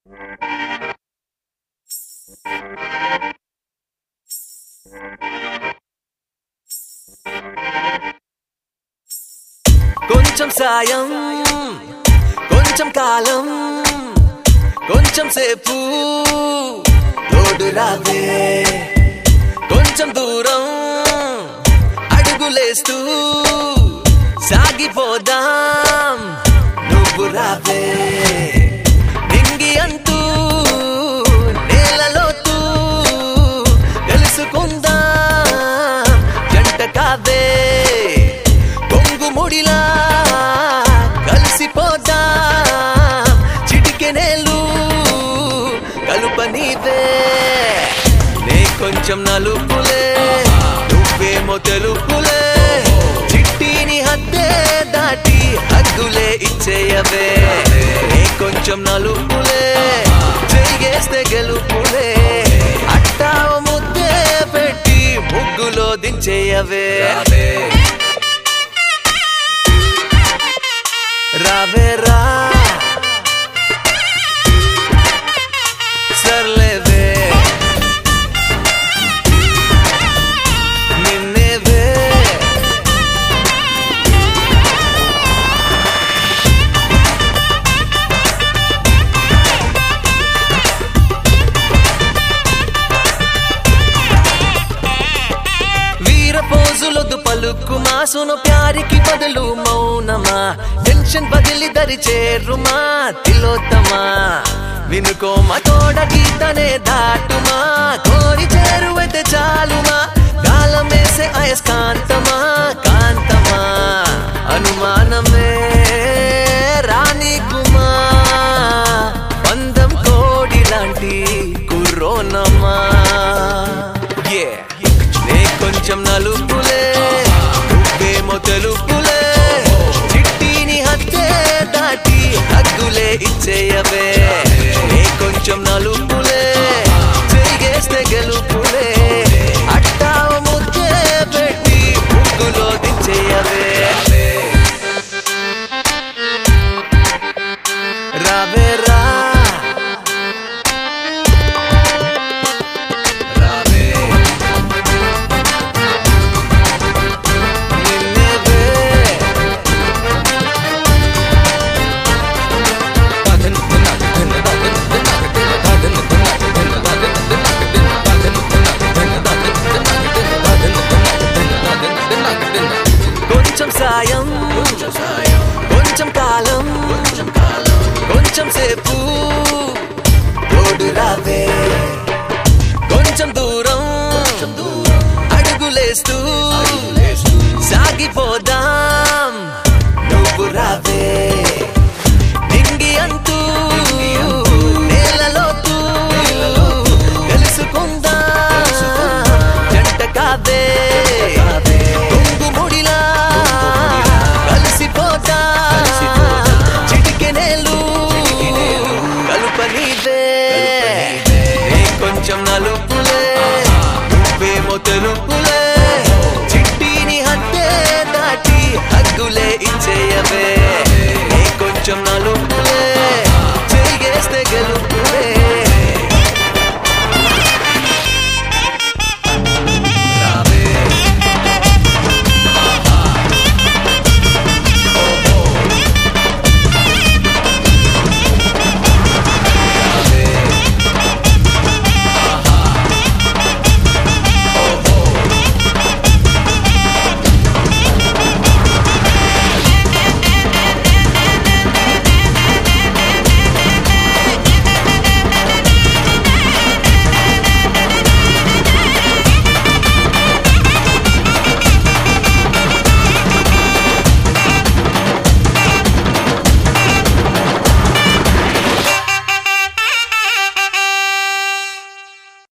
కొంచెం సాయం కొంచెం కాలం కొంచెం సేపు తోడు రావే కొంచెం దూరం అడుగులేస్తూ సాగిపోదాం నువ్వు రావే నింగి అంటూ నేలలోతూ తెలుసుకుందాం జంట కావే కొంగు ముడిలా కలిసిపోదాం చిటికెనేలు కలుపనీవే నే కొంచెం నలుపులే నువ్వేమో తెలుపులే చిట్టిని హద్దే దాటి హద్దులే ఇచ్చేయవే నే కొంచెం నలుపులే చెయ్యేస్తే గెలుపులే అట్టావ ముద్దే పెట్టి ముగ్గులో దించేయవే రావే రా సర్లేవే నిన్నేవే వీర పోజులొద్దు పలుకుమా సును ప్యారికి బదులు మౌనమా టెన్షన్ బదిలి దరి చేరుమా తిలోత్తమా వినుకోమా తోడ గీతనే దాటుమా కోరి చేరువైతే చాలుమా కాలమేసే అయస్కాంతమా కాంతమా అనుమానమే రాణి కుమా పందం కోడి లాంటి కుర్రోనమా Yeah. నే కొంచెం నలుపులే నువ్వేమో తెలుపులే చిట్టిని హత్తే దాటి హగ్గులే ఇచ్చేయవే నే కొంచెం నలుపులే చెయ్యేస్తే గెలుపులే అట్టావ ముద్దే పెట్టి ముగ్గులో దించేయవే రావే రా రావే నిన్నేవే కొంచెం సాయం కొంచెం కాలం కొంచెం సేపు